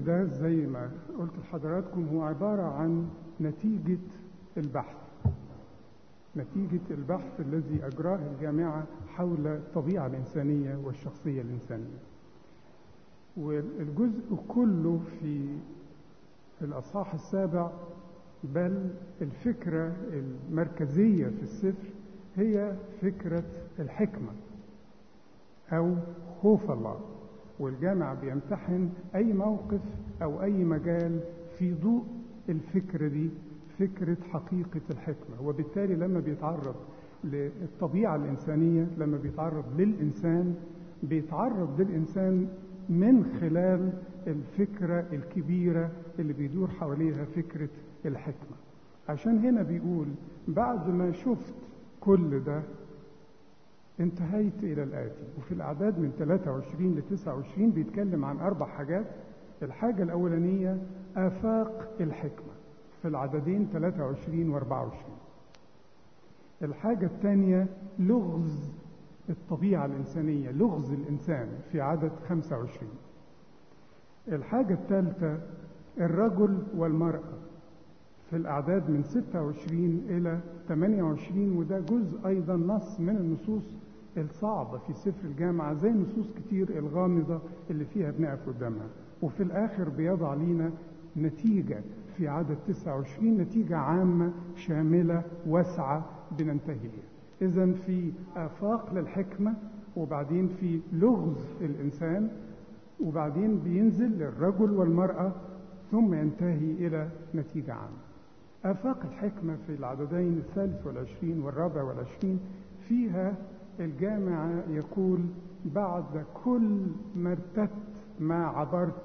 ده زي ما قلت لحضراتكم هو عبارة عن نتيجة البحث نتيجة البحث الذي أجراه الجامعة حول الطبيعة الإنسانية والشخصية الإنسانية والجزء كله في الأصحاح السابع بل الفكرة المركزية في السفر هي فكرة الحكمة أو خوف الله والجامع بيمتحن أي موقف أو أي مجال في ضوء الفكرة دي فكرة حقيقة الحكمة وبالتالي لما بيتعرض للطبيعة الإنسانية لما بيتعرض للإنسان بيتعرض للإنسان من خلال الفكرة الكبيرة اللي بيدور حواليها فكرة الحكمة عشان هنا بيقول بعد ما شفت كل ده انتهيت إلى الآتي وفي الأعداد من 23 ل 29 بيتكلم عن أربع حاجات الحاجة الأولانية آفاق الحكمة في العددين 23 و 24 الحاجة الثانية لغز الطبيعة الإنسانية لغز الإنسان في عدد 25 الحاجة الثالثة الرجل والمرأة في الأعداد من 26 إلى 28 وده جزء أيضا نص من النصوص الصعبة في سفر الجامعة زي نصوص كتير الغامضة اللي فيها بنقف قدامها وفي الآخر بيضع لينا نتيجة في عدد 29 نتيجة عامة شاملة واسعة بننتهي ليها إذا في آفاق للحكمة وبعدين في لغز الإنسان وبعدين بينزل للرجل والمرأة ثم ينتهي إلى نتيجة عامة آفاق الحكمة في العددين الثالث والعشرين والرابع والعشرين فيها الجامع يقول بعد كل ما ارتدت ما عبرت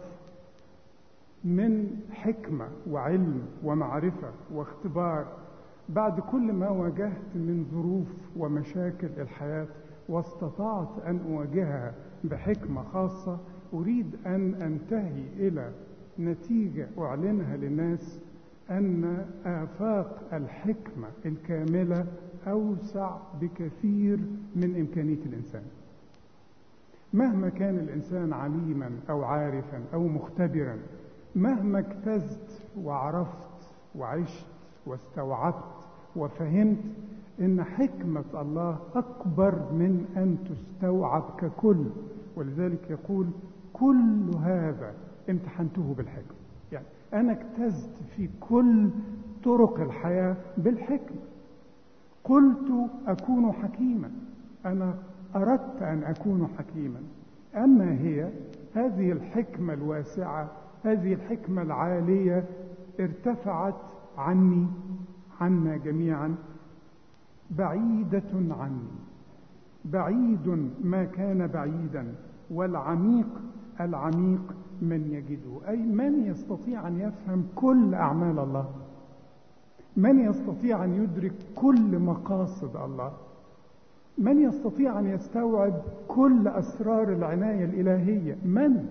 من حكمة وعلم ومعرفة واختبار بعد كل ما واجهت من ظروف ومشاكل الحياة واستطعت أن أواجهها بحكمة خاصة أريد أن أنتهي إلى نتيجة أعلنها للناس أن آفاق الحكمة الكاملة أوسع بكثير من إمكانية الإنسان مهما كان الإنسان عليما أو عارفا أو مختبرا مهما اجتزت وعرفت وعشت واستوعبت وفهمت إن حكمة الله أكبر من أن تستوعب ككل ولذلك يقول كل هذا امتحنته بالحكمة يعني أنا اجتزت في كل طرق الحياة بالحكمة قلت أكون حكيما أنا أردت أن أكون حكيما أما هي هذه الحكمة الواسعة هذه الحكمة العالية ارتفعت عني عنا جميعا بعيدة عني بعيد ما كان بعيدا والعميق العميق من يجده أي من يستطيع أن يفهم كل أعمال الله من يستطيع أن يدرك كل مقاصد الله من يستطيع أن يستوعب كل أسرار العناية الإلهية من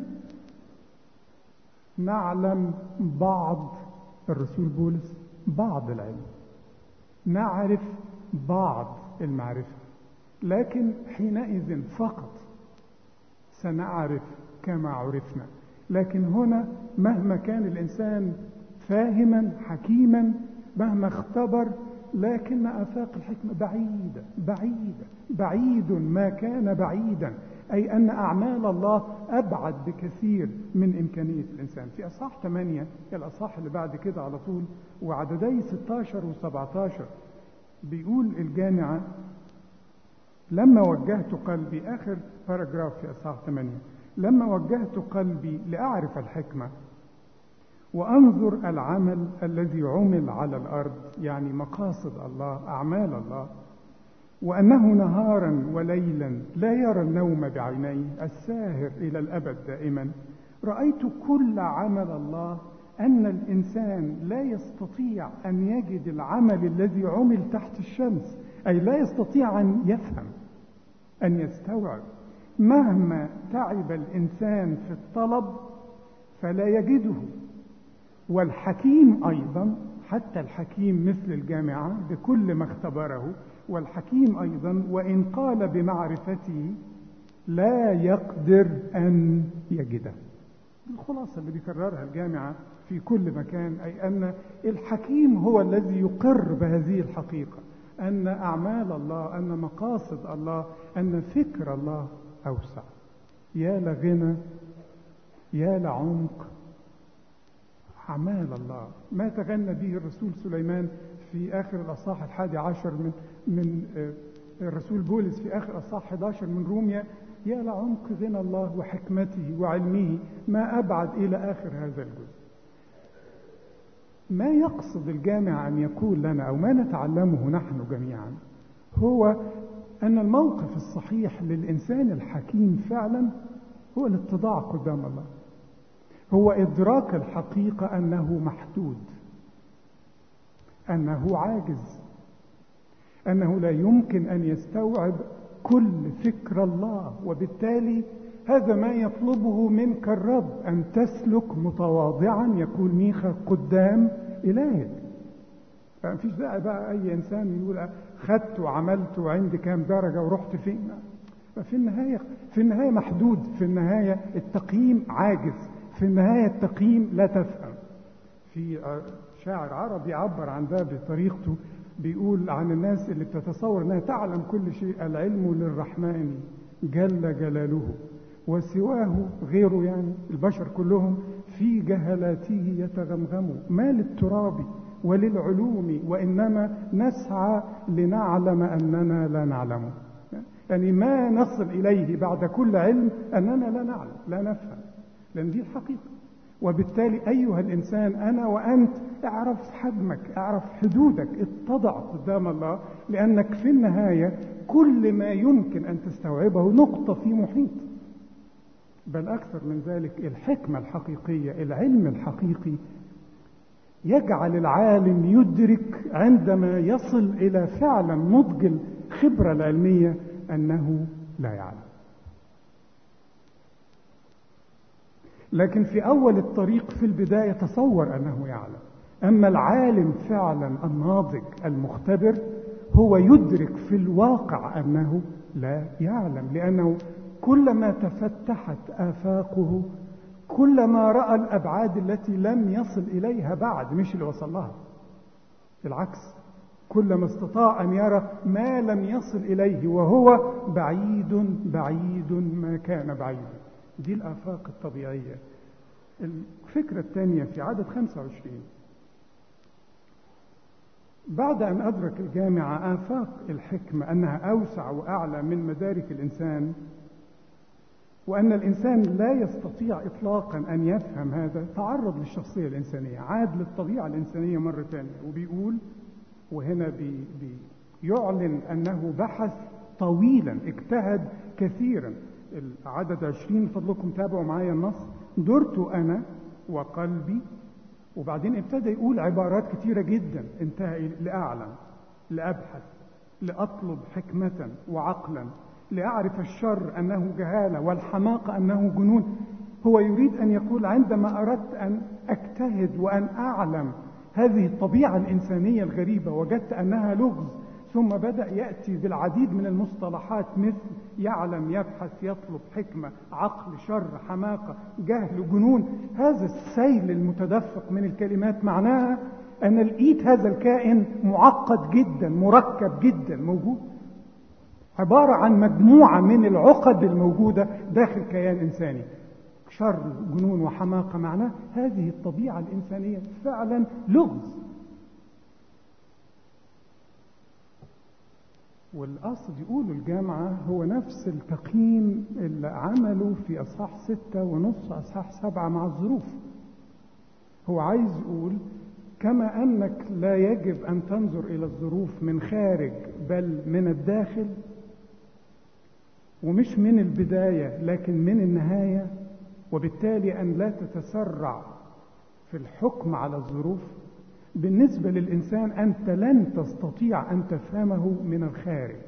نعلم بعض الرسول بولس بعض العلم نعرف بعض المعرفة لكن حينئذ فقط سنعرف كما عرفنا لكن هنا مهما كان الإنسان فاهما حكيما مهما اختبر لكن آفاق الحكمة بعيدة بعيدة بعيد ما كان بعيدا أي أن أعمال الله أبعد بكثير من إمكانية الإنسان في أصحاح 8 الأصحاح اللي بعد كده على طول وعددي 16 و17 بيقول الجامعة لما وجهت قلبي آخر باراجراف في أصحاح 8 لما وجهت قلبي لأعرف الحكمة وأنظر العمل الذي عمل على الأرض يعني مقاصد الله أعمال الله وأنه نهارا وليلا لا يرى النوم بعينيه الساهر إلى الأبد دائما رأيت كل عمل الله أن الإنسان لا يستطيع أن يجد العمل الذي عمل تحت الشمس أي لا يستطيع أن يفهم أن يستوعب مهما تعب الإنسان في الطلب فلا يجده والحكيم أيضا حتى الحكيم مثل الجامعة بكل ما اختبره والحكيم أيضا وإن قال بمعرفته لا يقدر أن يجده الخلاصة اللي بيكررها الجامعة في كل مكان أي أن الحكيم هو الذي يقر بهذه الحقيقة أن أعمال الله أن مقاصد الله أن فكر الله أوسع يا لغنى يا لعمق أعمال الله ما تغنى به الرسول سليمان في آخر الأصحاح الحادي عشر من من الرسول بولس في آخر أصحاح 11 من روميا يا لعمق غنى الله وحكمته وعلمه ما أبعد إلى آخر هذا الجزء ما يقصد الجامع أن يقول لنا أو ما نتعلمه نحن جميعا هو أن الموقف الصحيح للإنسان الحكيم فعلا هو الاتضاع قدام الله هو إدراك الحقيقة أنه محدود أنه عاجز أنه لا يمكن أن يستوعب كل فكر الله وبالتالي هذا ما يطلبه منك الرب أن تسلك متواضعا يقول ميخا قدام إلهك ما فيش داعي بقى أي إنسان يقول خدت وعملت وعندي كام درجة ورحت فين في النهاية في النهاية محدود في النهاية التقييم عاجز في النهاية التقييم لا تفهم في شاعر عربي عبر عن ده بطريقته بيقول عن الناس اللي بتتصور انها تعلم كل شيء العلم للرحمن جل جلاله وسواه غيره يعني البشر كلهم في جهلاته يتغمغموا ما للتراب وللعلوم وإنما نسعى لنعلم أننا لا نعلم يعني ما نصل إليه بعد كل علم أننا لا نعلم لا نفهم لأن دي الحقيقة وبالتالي أيها الإنسان أنا وأنت اعرف حجمك اعرف حدودك اتضع قدام الله لأنك في النهاية كل ما يمكن أن تستوعبه نقطة في محيط بل أكثر من ذلك الحكمة الحقيقية العلم الحقيقي يجعل العالم يدرك عندما يصل إلى فعلا نضج الخبرة العلمية أنه لا يعلم لكن في أول الطريق في البداية تصور أنه يعلم أما العالم فعلا الناضج المختبر هو يدرك في الواقع أنه لا يعلم لأنه كلما تفتحت آفاقه كلما رأى الأبعاد التي لم يصل إليها بعد مش اللي وصل لها بالعكس كلما استطاع أن يرى ما لم يصل إليه وهو بعيد بعيد ما كان بعيدا دي الآفاق الطبيعية الفكرة الثانية في عدد 25 بعد أن أدرك الجامعة آفاق الحكمة أنها أوسع وأعلى من مدارك الإنسان وأن الإنسان لا يستطيع إطلاقا أن يفهم هذا تعرض للشخصية الإنسانية عاد للطبيعة الإنسانية مرة ثانية وبيقول وهنا بي بيعلن أنه بحث طويلا اجتهد كثيرا العدد عشرين فضلكم تابعوا معايا النص درت أنا وقلبي وبعدين ابتدى يقول عبارات كتيرة جدا انتهى لأعلم لأبحث لأطلب حكمة وعقلا لأعرف الشر أنه جهالة والحماقة أنه جنون هو يريد أن يقول عندما أردت أن أجتهد وأن أعلم هذه الطبيعة الإنسانية الغريبة وجدت أنها لغز ثم بدأ يأتي بالعديد من المصطلحات مثل يعلم يبحث يطلب حكمة عقل شر حماقة جهل جنون هذا السيل المتدفق من الكلمات معناها أن لقيت هذا الكائن معقد جدا مركب جدا موجود عبارة عن مجموعة من العقد الموجودة داخل كيان إنساني شر جنون وحماقة معناه هذه الطبيعة الإنسانية فعلا لغز والقصد يقولوا الجامعة هو نفس التقييم اللي عمله في أصحاح ستة ونص أصحاح سبعة مع الظروف هو عايز يقول كما أنك لا يجب أن تنظر إلى الظروف من خارج بل من الداخل ومش من البداية لكن من النهاية وبالتالي أن لا تتسرع في الحكم على الظروف بالنسبة للإنسان أنت لن تستطيع أن تفهمه من الخارج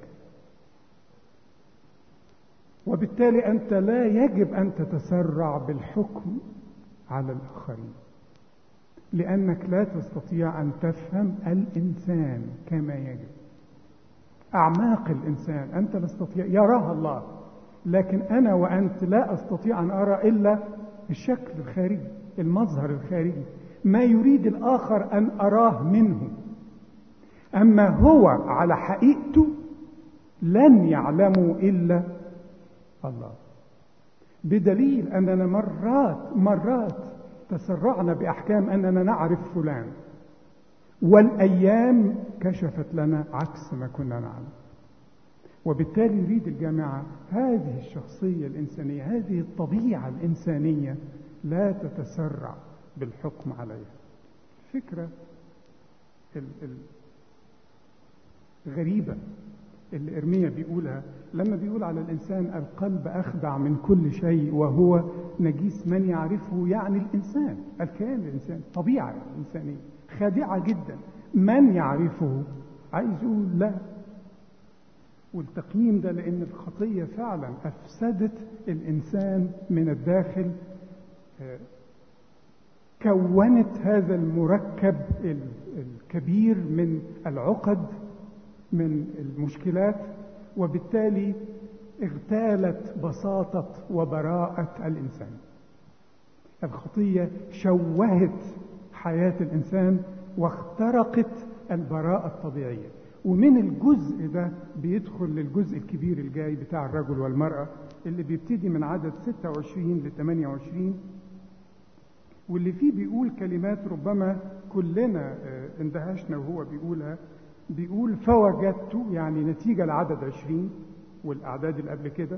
وبالتالي أنت لا يجب أن تتسرع بالحكم على الآخرين لأنك لا تستطيع أن تفهم الإنسان كما يجب أعماق الإنسان أنت لا تستطيع يراها الله لكن أنا وأنت لا أستطيع أن أرى إلا الشكل الخارجي المظهر الخارجي ما يريد الآخر أن أراه منه أما هو على حقيقته لن يعلموا إلا الله بدليل أننا مرات مرات تسرعنا بأحكام أننا نعرف فلان والأيام كشفت لنا عكس ما كنا نعلم وبالتالي يريد الجامعة هذه الشخصية الإنسانية هذه الطبيعة الإنسانية لا تتسرع بالحكم عليها فكرة غريبة اللي إرميا بيقولها لما بيقول على الإنسان القلب أخدع من كل شيء وهو نجيس من يعرفه يعني الإنسان الكيان الإنساني الطبيعة الإنسانية خادعة جدا من يعرفه عايز يقول لا والتقييم ده لأن الخطية فعلا أفسدت الإنسان من الداخل كونت هذا المركب الكبير من العقد من المشكلات وبالتالي اغتالت بساطة وبراءة الإنسان الخطية شوهت حياة الإنسان واخترقت البراءة الطبيعية ومن الجزء ده بيدخل للجزء الكبير الجاي بتاع الرجل والمرأة اللي بيبتدي من عدد 26 ل 28 واللي فيه بيقول كلمات ربما كلنا اندهشنا وهو بيقولها بيقول فوجدت يعني نتيجة لعدد عشرين والأعداد اللي قبل كده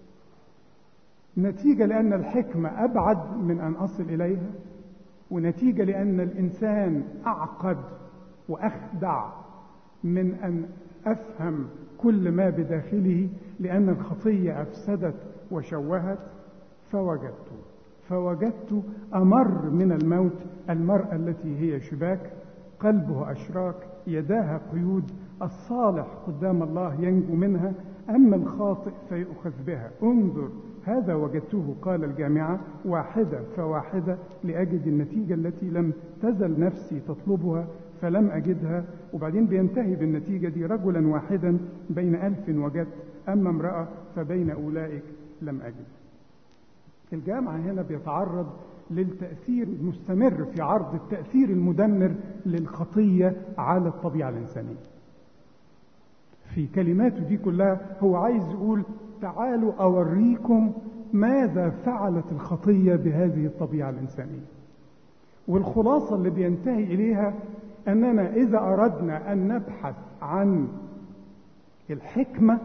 نتيجة لأن الحكمة أبعد من أن أصل إليها ونتيجة لأن الإنسان أعقد وأخدع من أن أفهم كل ما بداخله لأن الخطية أفسدت وشوهت فوجدت فوجدت أمر من الموت المرأة التي هي شباك قلبه أشراك يداها قيود الصالح قدام الله ينجو منها أما الخاطئ فيؤخذ بها انظر هذا وجدته قال الجامعة واحدة فواحدة لأجد النتيجة التي لم تزل نفسي تطلبها فلم أجدها وبعدين بينتهي بالنتيجة دي رجلا واحدا بين ألف وجدت أما امرأة فبين أولئك لم أجد الجامعة هنا بيتعرض للتأثير المستمر في عرض التأثير المدمر للخطية على الطبيعة الإنسانية في كلماته دي كلها هو عايز يقول تعالوا أوريكم ماذا فعلت الخطية بهذه الطبيعة الإنسانية والخلاصة اللي بينتهي إليها أننا إذا أردنا أن نبحث عن الحكمة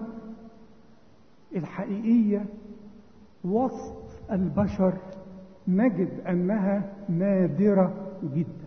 الحقيقية وسط البشر نجد أنها نادرة جدا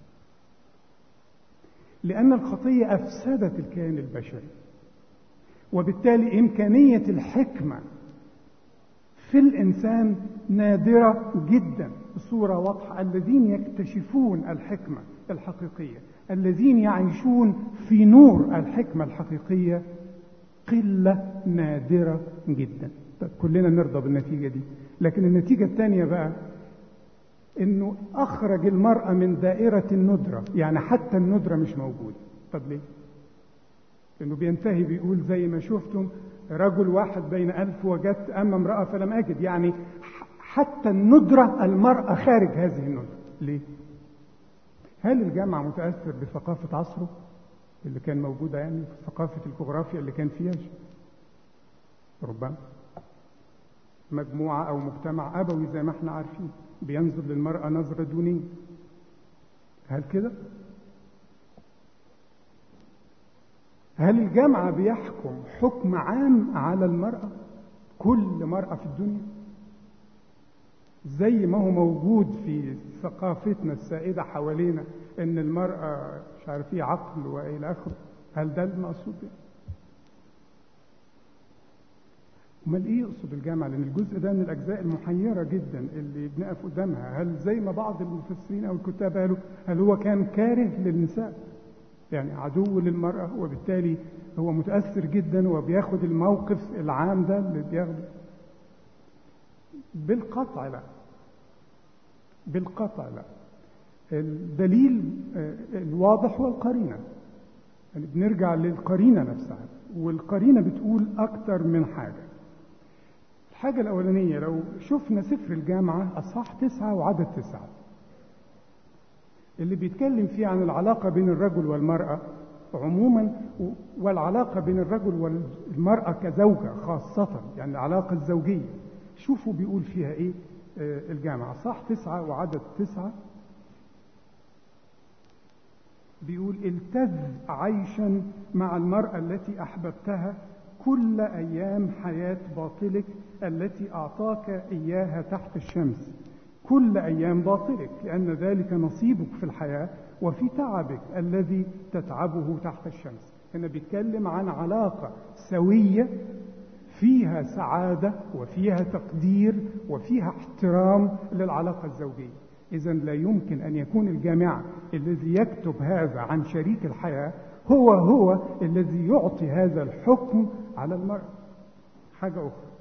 لأن الخطية أفسدت الكيان البشري وبالتالي إمكانية الحكمة في الإنسان نادرة جدا بصورة واضحة الذين يكتشفون الحكمة الحقيقية الذين يعيشون في نور الحكمة الحقيقية قلة نادرة جدا طيب كلنا نرضى بالنتيجة دي لكن النتيجة الثانية بقى انه اخرج المرأة من دائرة الندرة يعني حتى الندرة مش موجودة طب ليه لانه بينتهي بيقول زي ما شفتم رجل واحد بين ألف وجدت أما امرأة فلم أجد يعني حتى الندرة المرأة خارج هذه الندرة ليه هل الجامعة متأثر بثقافة عصره اللي كان موجودة يعني في ثقافة الجغرافيا اللي كان فيها ربما مجموعة أو مجتمع أبوي زي ما احنا عارفين بينظر للمرأة نظرة دونية هل كده؟ هل الجامعة بيحكم حكم عام على المرأة كل مرأة في الدنيا زي ما هو موجود في ثقافتنا السائدة حوالينا ان المرأة مش عارف ايه عقل والى اخره هل ده المقصود يعني؟ امال ايه يقصد الجامعة لان الجزء ده من الاجزاء المحيرة جدا اللي بنقف قدامها هل زي ما بعض المفسرين او الكتاب قالوا هل هو كان كاره للنساء يعني عدو للمرأة وبالتالي هو متأثر جدا وبياخد الموقف العام ده اللي بياخده بالقطع لا بالقطع لا الدليل الواضح هو القرينة يعني بنرجع للقرينة نفسها والقرينة بتقول أكتر من حاجة الحاجة الأولانية لو شفنا سفر الجامعة أصحاح تسعة وعدد تسعة اللي بيتكلم فيه عن العلاقة بين الرجل والمرأة عموما والعلاقة بين الرجل والمرأة كزوجة خاصة يعني العلاقة الزوجية شوفوا بيقول فيها ايه آه الجامعة صح تسعة وعدد تسعة بيقول التذ عيشا مع المرأة التي أحببتها كل أيام حياة باطلك التي أعطاك إياها تحت الشمس كل أيام باطلك لأن ذلك نصيبك في الحياة وفي تعبك الذي تتعبه تحت الشمس هنا بيتكلم عن علاقة سوية فيها سعادة وفيها تقدير وفيها احترام للعلاقة الزوجية إذا لا يمكن أن يكون الجامع الذي يكتب هذا عن شريك الحياة هو هو الذي يعطي هذا الحكم على المرأة حاجة أخرى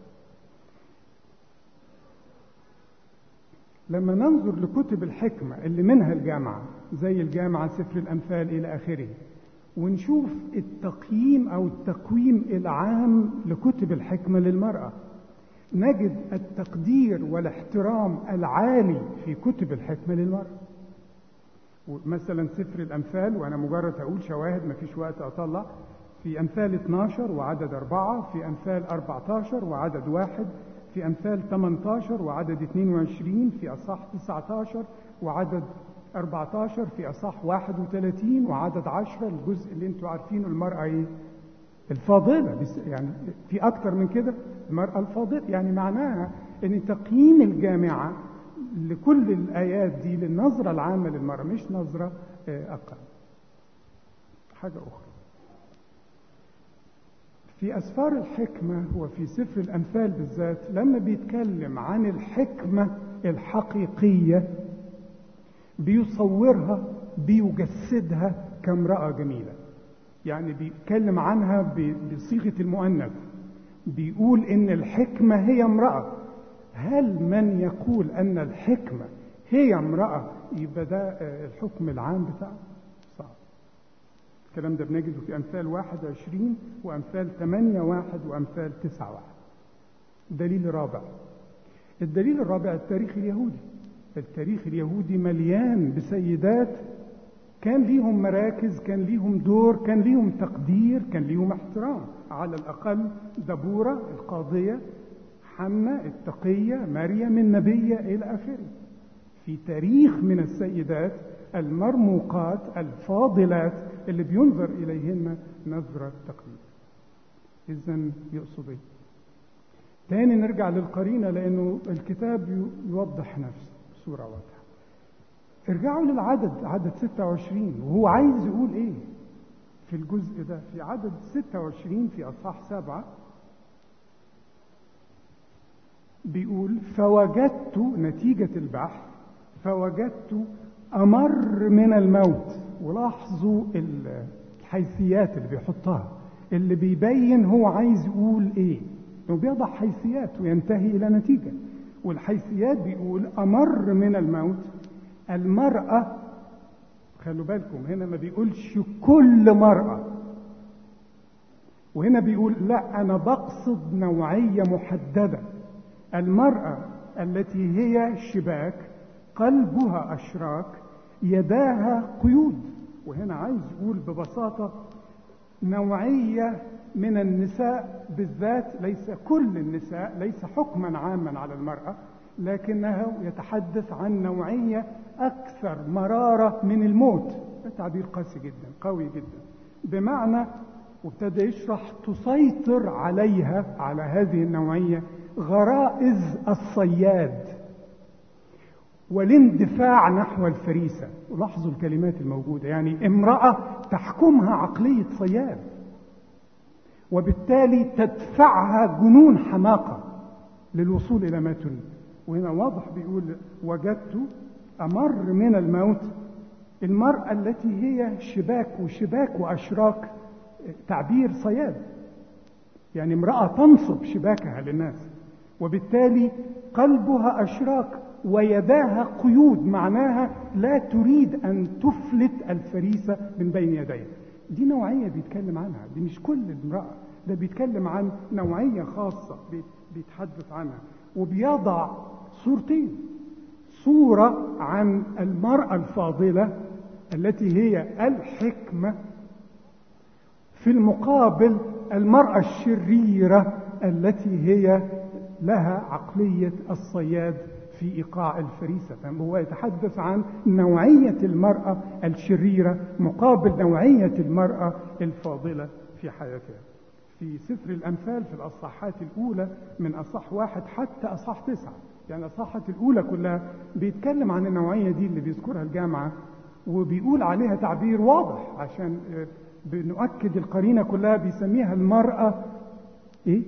لما ننظر لكتب الحكمة اللي منها الجامعة زي الجامعة سفر الأمثال إلى آخره ونشوف التقييم أو التقويم العام لكتب الحكمة للمرأة نجد التقدير والاحترام العالي في كتب الحكمة للمرأة مثلا سفر الأمثال وأنا مجرد أقول شواهد ما فيش وقت أطلع في أمثال 12 وعدد أربعة في أمثال 14 وعدد واحد في أمثال 18 وعدد 22 في أصح 19 وعدد 14 في أصح 31 وعدد 10 الجزء اللي انتوا عارفينه المرأة ايه الفاضلة يعني في أكتر من كده المرأة الفاضلة يعني معناها أن تقييم الجامعة لكل الآيات دي للنظرة العامة للمرأة مش نظرة أقل حاجة أخرى في أسفار الحكمة وفي سفر الأمثال بالذات لما بيتكلم عن الحكمة الحقيقية بيصورها بيجسدها كامرأة جميلة يعني بيتكلم عنها بصيغة المؤنث بيقول إن الحكمة هي امرأة هل من يقول أن الحكمة هي امرأة يبقى ده الحكم العام بتاعه صعب الكلام ده بنجده في أمثال 21 وأمثال 8 واحد وأمثال 9 واحد دليل رابع الدليل الرابع التاريخ اليهودي التاريخ اليهودي مليان بسيدات كان ليهم مراكز كان ليهم دور كان ليهم تقدير كان ليهم احترام على الأقل دبورة القاضية حنة التقية مريم النبية إلى آخره في تاريخ من السيدات المرموقات الفاضلات اللي بينظر إليهن نظرة تقدير إذا يقصد إيه؟ تاني نرجع للقرينة لأنه الكتاب يوضح نفسه بصورة واضحة ارجعوا للعدد عدد 26 وهو عايز يقول ايه في الجزء ده في عدد 26 في اصحاح سبعة بيقول فوجدت نتيجة البحث فوجدت أمر من الموت ولاحظوا الحيثيات اللي بيحطها اللي بيبين هو عايز يقول ايه انه بيضع حيثيات وينتهي الى نتيجة والحيثيات بيقول أمر من الموت المرأة خلوا بالكم هنا ما بيقولش كل مرأة وهنا بيقول لا أنا بقصد نوعية محددة المرأة التي هي شباك قلبها أشراك يداها قيود وهنا عايز يقول ببساطة نوعية من النساء بالذات ليس كل النساء ليس حكما عاما على المرأة لكنه يتحدث عن نوعية أكثر مرارة من الموت تعبير قاسي جدا قوي جدا بمعنى وابتدى يشرح تسيطر عليها على هذه النوعية غرائز الصياد والاندفاع نحو الفريسة لاحظوا الكلمات الموجودة يعني امرأة تحكمها عقلية صياد وبالتالي تدفعها جنون حماقة للوصول إلى ما تريد وهنا واضح بيقول وجدت أمر من الموت المرأة التي هي شباك وشباك وأشراك تعبير صياد يعني امرأة تنصب شباكها للناس وبالتالي قلبها أشراك ويداها قيود معناها لا تريد أن تفلت الفريسة من بين يديها دي نوعية بيتكلم عنها دي مش كل امرأة ده بيتكلم عن نوعية خاصة بيتحدث عنها وبيضع صورتين صورة عن المرأة الفاضلة التي هي الحكمة في المقابل المرأة الشريرة التي هي لها عقلية الصياد في إيقاع الفريسة فهو يتحدث عن نوعية المرأة الشريرة مقابل نوعية المرأة الفاضلة في حياتها في سفر الأمثال في الأصحاحات الأولى من أصح واحد حتى أصح تسعة يعني الأصحاحات الأولى كلها بيتكلم عن النوعية دي اللي بيذكرها الجامعة وبيقول عليها تعبير واضح عشان بنؤكد القرينة كلها بيسميها المرأة إيه؟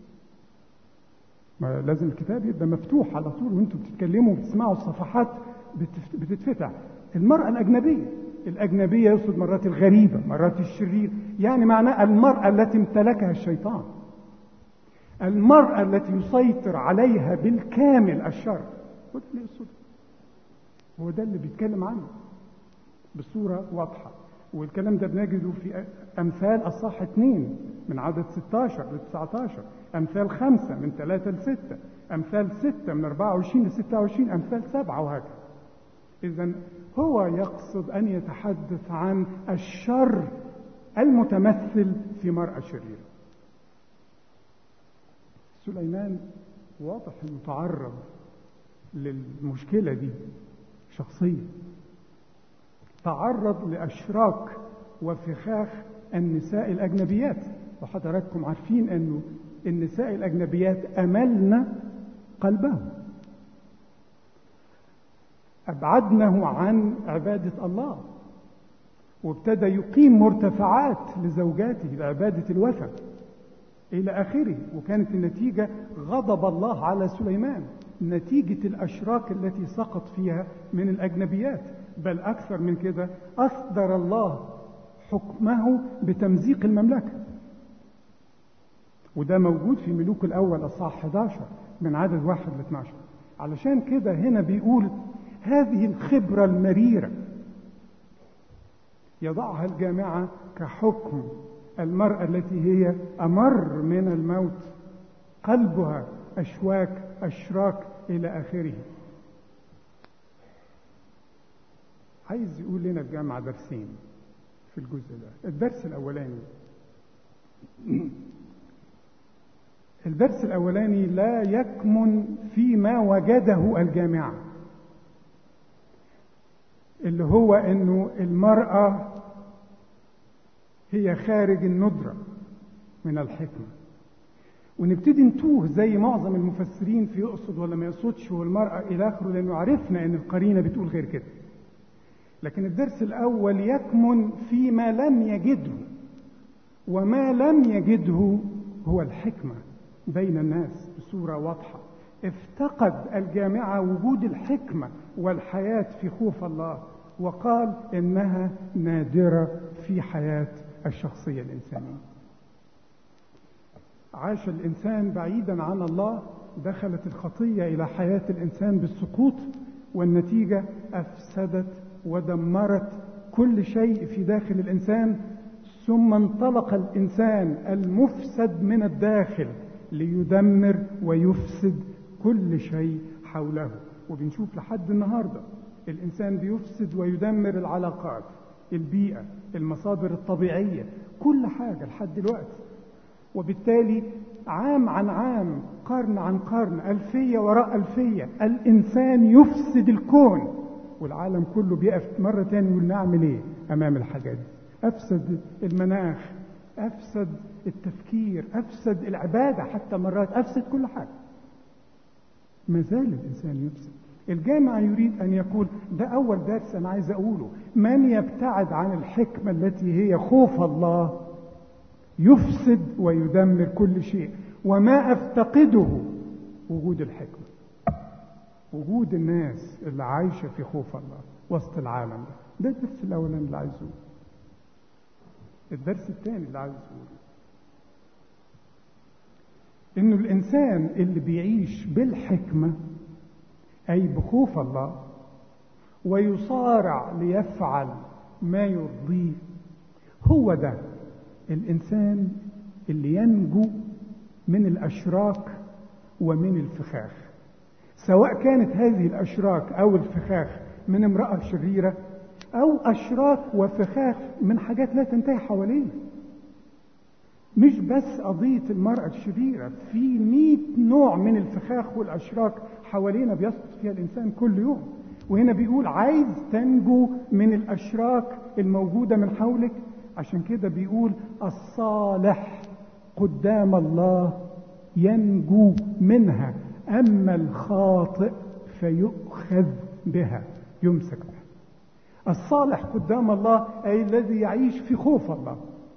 ما لازم الكتاب يبقى مفتوح على طول وانتم بتتكلموا وبتسمعوا الصفحات بتتفتح المرأة الأجنبية الأجنبية يقصد مرات الغريبة مرات الشرير يعني معناه المرأة التي امتلكها الشيطان المرأة التي يسيطر عليها بالكامل الشر هو ده اللي يقصده هو ده اللي بيتكلم عنه بصورة واضحة والكلام ده بنجده في أمثال الصح اثنين من عدد 16 ل 19 أمثال خمسة من ثلاثة لستة أمثال ستة من 24 ل 26 أمثال سبعة وهكذا إذا هو يقصد أن يتحدث عن الشر المتمثل في مرأة شريرة سليمان واضح انه تعرض للمشكلة دي شخصيا تعرض لأشراك وفخاخ النساء الأجنبيات وحضراتكم عارفين أنه النساء الأجنبيات أملن قلبهم أبعدنه عن عبادة الله وابتدى يقيم مرتفعات لزوجاته لعبادة الوثن إلى آخره وكانت النتيجة غضب الله على سليمان نتيجة الأشراك التي سقط فيها من الأجنبيات بل أكثر من كده أصدر الله حكمه بتمزيق المملكة وده موجود في ملوك الأول أصحاح 11 من عدد واحد ل 12 علشان كده هنا بيقول هذه الخبرة المريرة يضعها الجامعة كحكم المرأة التي هي أمر من الموت قلبها أشواك أشراك إلى آخره عايز يقول لنا الجامعة درسين في الجزء ده الدرس الأولاني الدرس الأولاني لا يكمن فيما وجده الجامعة اللي هو انه المرأة هي خارج الندرة من الحكمة ونبتدي نتوه زي معظم المفسرين في يقصد ولا ما يقصدش والمرأة إلى آخره لأنه عرفنا أن القرينة بتقول غير كده لكن الدرس الأول يكمن فيما لم يجده وما لم يجده هو الحكمة بين الناس بصورة واضحة افتقد الجامعة وجود الحكمة والحياة في خوف الله وقال إنها نادرة في حياة الشخصية الإنسانية عاش الإنسان بعيدا عن الله دخلت الخطية إلى حياة الإنسان بالسقوط والنتيجة أفسدت ودمرت كل شيء في داخل الإنسان ثم انطلق الإنسان المفسد من الداخل ليدمر ويفسد كل شيء حوله وبنشوف لحد النهارده الانسان بيفسد ويدمر العلاقات البيئه المصادر الطبيعيه كل حاجه لحد دلوقتي وبالتالي عام عن عام قرن عن قرن الفيه وراء الفيه الانسان يفسد الكون والعالم كله بيقف مره تاني يقول نعمل ايه امام الحاجات دي افسد المناخ افسد التفكير افسد العباده حتى مرات افسد كل حاجه ما زال الإنسان يفسد الجامع يريد أن يقول ده أول درس أنا عايز أقوله من يبتعد عن الحكمة التي هي خوف الله يفسد ويدمر كل شيء وما أفتقده وجود الحكمة وجود الناس اللي عايشة في خوف الله وسط العالم ده ده الدرس الأولاني اللي عايز أقوله الدرس الثاني اللي عايز أقوله انه الانسان اللي بيعيش بالحكمه اي بخوف الله ويصارع ليفعل ما يرضيه هو ده الانسان اللي ينجو من الاشراك ومن الفخاخ سواء كانت هذه الأشراك أو الفخاخ من امرأة شريرة أو أشراك وفخاخ من حاجات لا تنتهي حوالينا مش بس قضية المرأة الشريرة في مئة نوع من الفخاخ والأشراك حوالينا بيسقط فيها الإنسان كل يوم وهنا بيقول عايز تنجو من الأشراك الموجودة من حولك عشان كده بيقول الصالح قدام الله ينجو منها أما الخاطئ فيؤخذ بها يمسك بها الصالح قدام الله أي الذي يعيش في خوف الله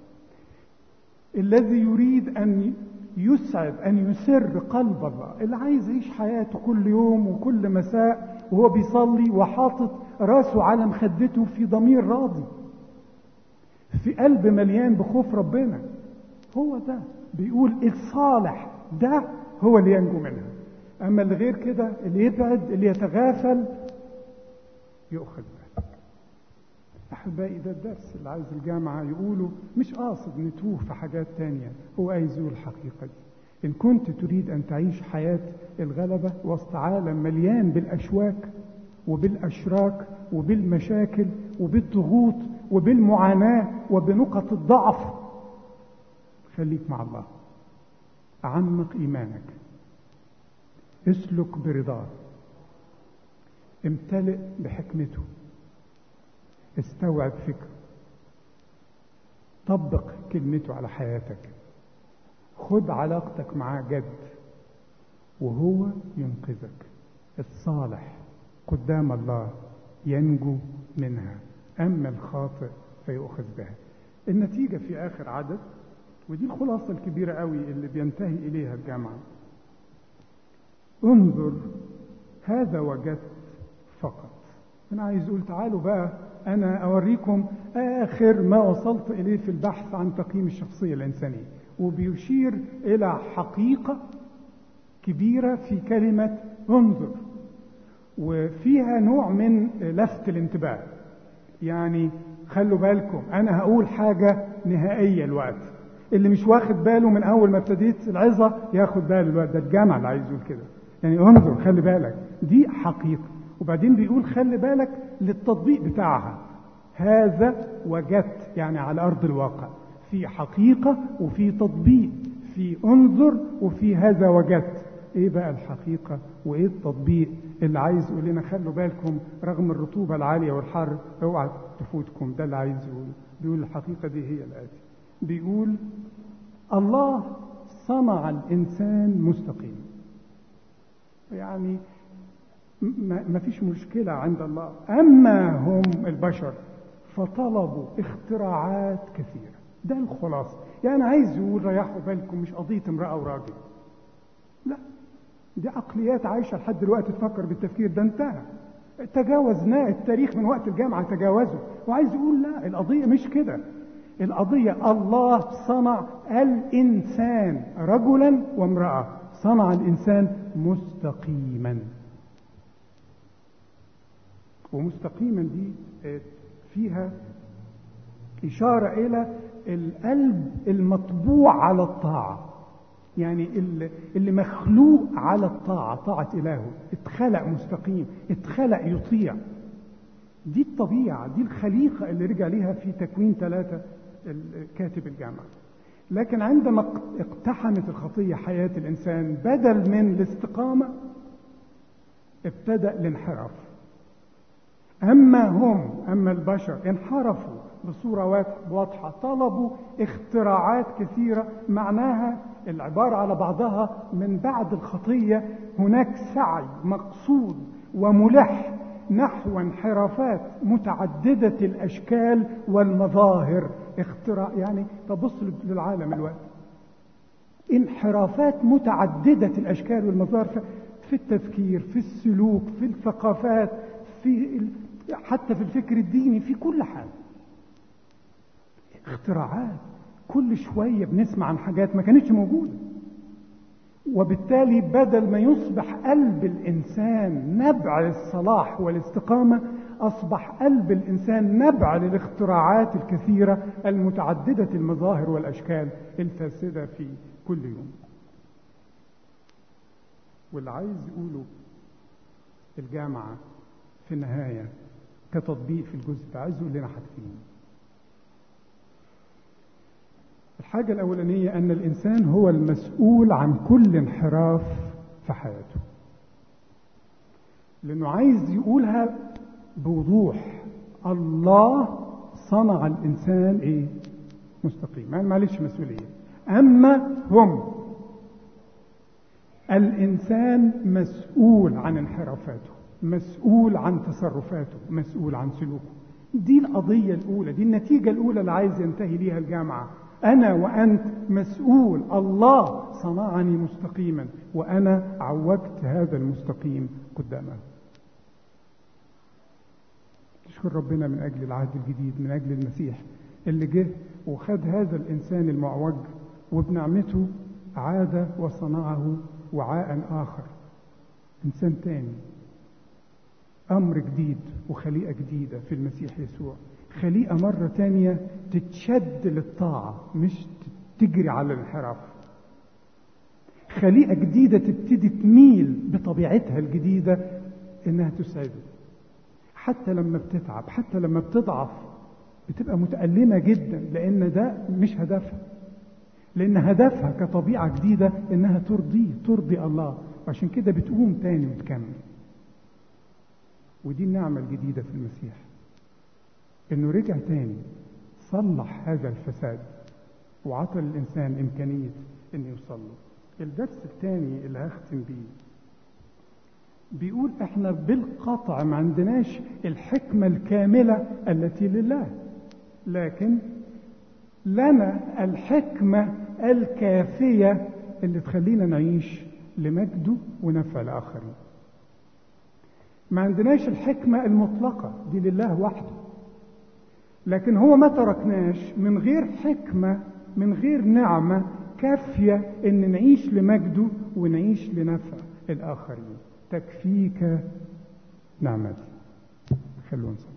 الذي يريد أن يسعد أن يسر قلب الله اللي عايز يعيش حياته كل يوم وكل مساء وهو بيصلي وحاطط راسه على مخدته في ضمير راضي في قلب مليان بخوف ربنا هو ده بيقول الصالح ده هو اللي ينجو منها أما اللي غير كده اللي يبعد اللي يتغافل يؤخذ به أحبائي ده الدرس اللي عايز الجامعة يقولوا مش قاصد نتوه في حاجات تانية هو عايز يقول الحقيقة دي إن كنت تريد أن تعيش حياة الغلبة وسط عالم مليان بالأشواك وبالأشراك وبالمشاكل وبالضغوط وبالمعاناة وبنقط الضعف خليك مع الله عمق إيمانك اسلك برضاه امتلئ بحكمته استوعب فكره طبق كلمته على حياتك خد علاقتك معاه جد وهو ينقذك الصالح قدام الله ينجو منها أما الخاطئ فيؤخذ بها النتيجة في آخر عدد ودي الخلاصة الكبيرة قوي اللي بينتهي إليها الجامعة انظر هذا وجدت فقط أنا عايز أقول تعالوا بقى أنا أوريكم آخر ما وصلت إليه في البحث عن تقييم الشخصية الإنسانية وبيشير إلى حقيقة كبيرة في كلمة انظر وفيها نوع من لفت الانتباه يعني خلوا بالكم أنا هقول حاجة نهائية الوقت اللي مش واخد باله من أول ما ابتديت العظة ياخد باله الوقت ده الجامع اللي عايز يقول كده يعني انظر خلي بالك دي حقيقة وبعدين بيقول خلي بالك للتطبيق بتاعها هذا وجدت يعني على أرض الواقع في حقيقة وفي تطبيق في انظر وفي هذا وجدت ايه بقى الحقيقة وايه التطبيق اللي عايز يقول لنا خلوا بالكم رغم الرطوبة العالية والحر اوعى تفوتكم ده اللي عايز يقول بيقول الحقيقة دي هي الآتي بيقول الله صنع الإنسان مستقيم يعني ما فيش مشكلة عند الله أما هم البشر فطلبوا اختراعات كثيرة ده الخلاصة يعني عايز يقول ريحوا بالكم مش قضية امرأة وراجل لا دي عقليات عايشة لحد دلوقتي تفكر بالتفكير ده انتهى تجاوزناه التاريخ من وقت الجامعة تجاوزه وعايز يقول لا القضية مش كده القضية الله صنع الإنسان رجلا وامرأة صنع الإنسان مستقيما ومستقيما دي فيها إشارة إلى القلب المطبوع على الطاعة يعني اللي مخلوق على الطاعة طاعة إلهه اتخلق مستقيم اتخلق يطيع دي الطبيعة دي الخليقة اللي رجع ليها في تكوين ثلاثة كاتب الجامعة لكن عندما اقتحمت الخطية حياة الإنسان بدل من الاستقامة ابتدأ الانحراف أما هم أما البشر انحرفوا بصورة واضحة طلبوا اختراعات كثيرة معناها العبارة على بعضها من بعد الخطية هناك سعي مقصود وملح نحو انحرافات متعددة الأشكال والمظاهر اختراع يعني تبص للعالم الوقت انحرافات متعددة الأشكال والمظاهر في التفكير في السلوك في الثقافات في حتى في الفكر الديني في كل حاجة اختراعات كل شوية بنسمع عن حاجات ما كانتش موجودة وبالتالي بدل ما يصبح قلب الإنسان نبع الصلاح والاستقامة أصبح قلب الإنسان نبع للاختراعات الكثيرة المتعددة المظاهر والأشكال الفاسدة في كل يوم واللي عايز يقوله الجامعة في النهاية كتطبيق في الجزء ده عايز يقول لنا حاجتين الحاجة الأولانية أن الإنسان هو المسؤول عن كل انحراف في حياته لأنه عايز يقولها بوضوح الله صنع الإنسان إيه؟ مستقيم يعني معلش مسؤولية أما هم الإنسان مسؤول عن انحرافاته مسؤول عن تصرفاته مسؤول عن سلوكه دي القضية الأولى دي النتيجة الأولى اللي عايز ينتهي ليها الجامعة أنا وأنت مسؤول الله صنعني مستقيما وأنا عوجت هذا المستقيم قدامه نشكر ربنا من أجل العهد الجديد من أجل المسيح اللي جه وخد هذا الإنسان المعوج وبنعمته عاد وصنعه وعاء آخر إنسان تاني أمر جديد وخليقة جديدة في المسيح يسوع خليقة مرة تانية تتشد للطاعة مش تجري على الانحراف خليقة جديدة تبتدي تميل بطبيعتها الجديدة إنها تسعده حتى لما بتتعب حتى لما بتضعف بتبقى متألمة جدا لأن ده مش هدفها لأن هدفها كطبيعة جديدة إنها ترضيه ترضي الله وعشان كده بتقوم تاني وتكمل ودي النعمة الجديدة في المسيح إنه رجع تاني صلح هذا الفساد وعطى للإنسان إمكانية إنه يوصل له الدرس الثاني اللي هختم بيه بيقول احنا بالقطع ما عندناش الحكمة الكاملة التي لله لكن لنا الحكمة الكافية اللي تخلينا نعيش لمجده ونفع الآخرين ما عندناش الحكمة المطلقة دي لله وحده لكن هو ما تركناش من غير حكمة من غير نعمة كافية ان نعيش لمجده ونعيش لنفع الآخرين تكفيك نعمتي خلونا نصلي